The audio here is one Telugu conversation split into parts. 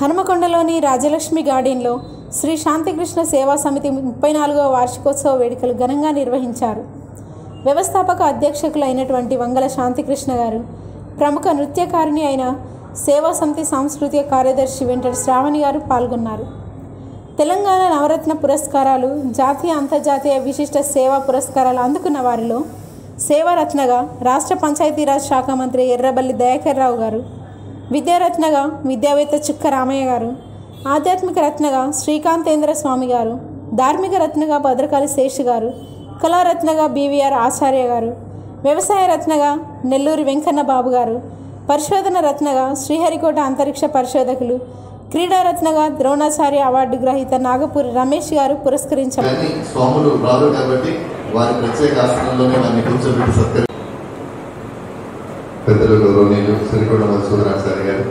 హనుమకొండలోని రాజలక్ష్మి గార్డెన్లో శ్రీ శాంతికృష్ణ సేవా సమితి ముప్పై నాలుగవ వార్షికోత్సవ వేడుకలు ఘనంగా నిర్వహించారు వ్యవస్థాపక అధ్యక్షకులు అయినటువంటి వంగల శాంతికృష్ణ గారు ప్రముఖ నృత్యకారిణి అయిన సేవా సమితి సాంస్కృతిక కార్యదర్శి వెంకట శ్రావణి గారు పాల్గొన్నారు తెలంగాణ నవరత్న పురస్కారాలు జాతీయ అంతర్జాతీయ విశిష్ట సేవా పురస్కారాలు అందుకున్న వారిలో సేవారత్నగా రాష్ట్ర పంచాయతీరాజ్ శాఖ మంత్రి ఎర్రబల్లి దయాకర్ రావు గారు విద్యారత్నగా విద్యావేత్త చుక్క రామయ్య గారు ఆధ్యాత్మిక రత్నగా శ్రీకాంతేంద్ర స్వామి గారు ధార్మిక రత్నగా భద్రకాళి శేష్ గారు కళారత్నగా బీవీఆర్ ఆచార్య గారు వ్యవసాయ రత్నగా నెల్లూరి వెంకన్న బాబు గారు పరిశోధన రత్నగా శ్రీహరికోట అంతరిక్ష పరిశోధకులు క్రీడారత్నగా ద్రోణాచార్య అవార్డు గ్రహీత నాగపూరి రమేష్ గారు పురస్కరించారు కానీ స్వాములు రాదు కాబట్టి వారి ప్రత్యేక ఆసనంలోనే వారిని కూర్చోబెట్టి సత్కరి పెద్దలు గౌరవనీయులు శ్రీకొండ మధుసూదనాచార్య గారు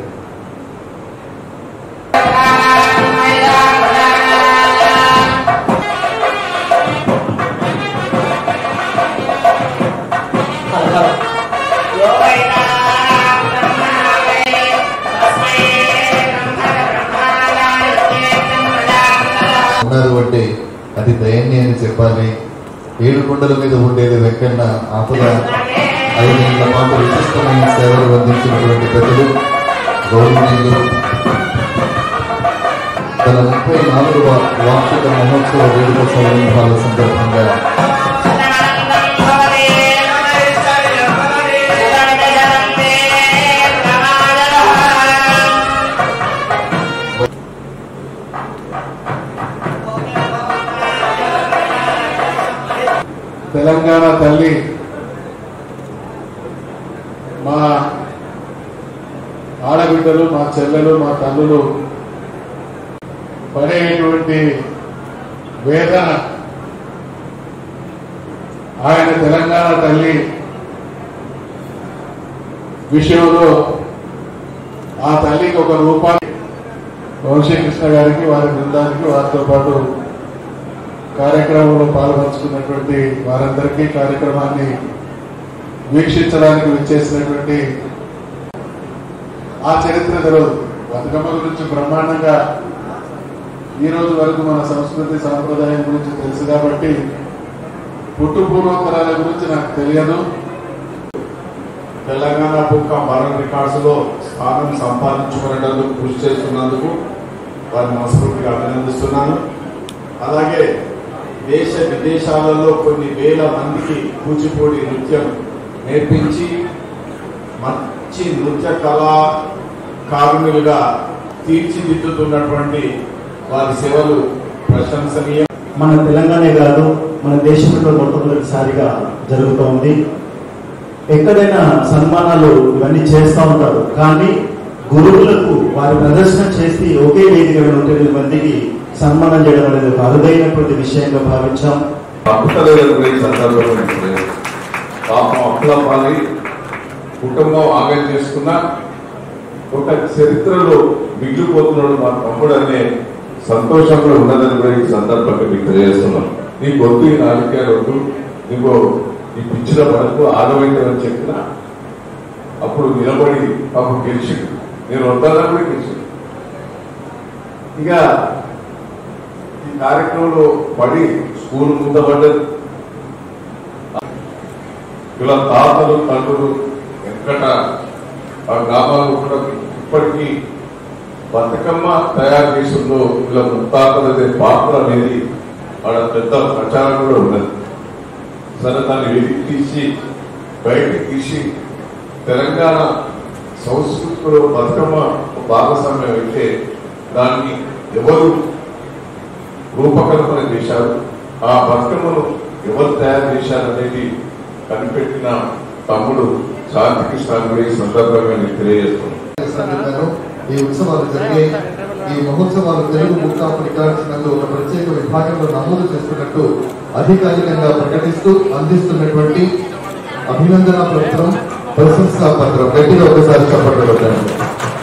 ఉన్నారు అంటే అది దయన్య అని చెప్పాలి ఏడు కొండల మీద ఉండేది వెంకన్న ఆపద ఐదేళ్ల పాటు విశిష్టమైన సేవలు అందించినటువంటి పెద్దలు గౌరవనీయులు తన ముప్పై నాలుగవ వార్షిక మహోత్సవ వేడుక సంరంభాల సందర్భంగా తెలంగాణ తల్లి మా ఆడబిడ్డలు మా చెల్లెలు మా తల్లులు పడేటువంటి వేదన ఆయన తెలంగాణ తల్లి విషయంలో ఆ తల్లికి ఒక రూపాయి వంశీకృష్ణ గారికి వారి బృందానికి వారితో పాటు కార్యక్రమంలో పాల్పంచుకున్నటువంటి వారందరికీ కార్యక్రమాన్ని వీక్షించడానికి విచ్చేసినటువంటి ఆ చరిత్ర తెలియదు బతుకమ్మ గురించి బ్రహ్మాండంగా ఈ రోజు వరకు మన సంస్కృతి సాంప్రదాయం గురించి తెలుసు కాబట్టి పుట్టు పూర్వోత్తరాల గురించి నాకు తెలియదు Telangana book of world records లో స్థానం సంపాదించుకునేందుకు కృషి చేస్తున్నందుకు వారిని మనస్ఫూర్తిగా అభినందిస్తున్నాను అలాగే దేశ విదేశాలలో కొన్ని వేల మందికి కూచిపూడి నృత్యం నేర్పించి మంచి నృత్య కళాకారులుగా తీర్చిదిద్దుతున్నటువంటి వారి సేవలు ప్రశంసనీయం మన తెలంగాణే కాదు మన దేశంలో మొట్టమొదటిసారిగా జరుగుతోంది ఎక్కడైనా సన్మానాలు ఇవన్నీ చేస్తూ ఉంటారు కానీ గురువులకు వారి ప్రదర్శన చేసి ఒకే వేదిక మీద నూట ఎనిమిది మందికి సన్మానం చేయడం అనేది ఒక అరుదైనటువంటి విషయంగా భావించాం అప్పుతల గురించి సందర్భంగా చెప్పలేదు పాపం అప్పులపాలి కుటుంబం ఆగం చేసుకున్న ఒక చరిత్రలో మిగిలిపోతున్నాడు మా తమ్ముడు అనే సంతోషంలో ఉన్నదని కూడా ఈ సందర్భంగా మీకు తెలియజేస్తున్నాం నీ గొంతు ఈ నాలుగే వద్దు నీకు ఈ పిచ్చిన పడకు ఆగమైందని చెప్పిన అప్పుడు నిలబడి అప్పుడు గెలిచి నేను వద్దానని కూడా గెలిచి ఇక ఈ కార్యక్రమంలో పడి స్కూల్ మూతపడ్డది ఇలా తాతలు తండ్రులు ఎక్కడ ఆ గ్రామాలు కూడా ఇప్పటికీ బతుకమ్మ తయారు చేసిందో ఇలా ముత్తాతలదే పాత్ర అనేది ఆడ పెద్ద ప్రచారం కూడా ఉన్నది సరే దాన్ని వెలికి తీసి బయటికి తీసి తెలంగాణ సంస్కృతిలో బతుకమ్మ ఒక భాగస్వామ్యం అయితే దాన్ని ఎవరు రూపకల్పన చేశారు ఆ బతుకమ్మను ఎవరు తయారు చేశారు అనేది కనిపెట్టిన తమ్ముడు శాంతికృష్ణ కూడా ఈ సందర్భంగా నేను తెలియజేస్తున్నాను సంఘటనలో ఈ ఉత్సవాలు జరిగే ఈ మహోత్సవాలు తెలుగు బుక్ ఆఫ్ రికార్డ్స్ నందు ఒక ప్రత్యేక విభాగంలో నమోదు చేస్తున్నట్టు అధికారికంగా ప్రకటిస్తూ అందిస్తున్నటువంటి అభినందన పత్రం ప్రశంసా పత్రం గట్టిగా ఒకసారి చప్పట్లు కొట్టండి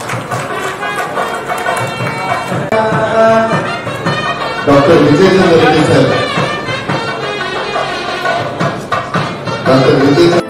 doctor Vijayachandra Reddy sir doctor Vijayachandra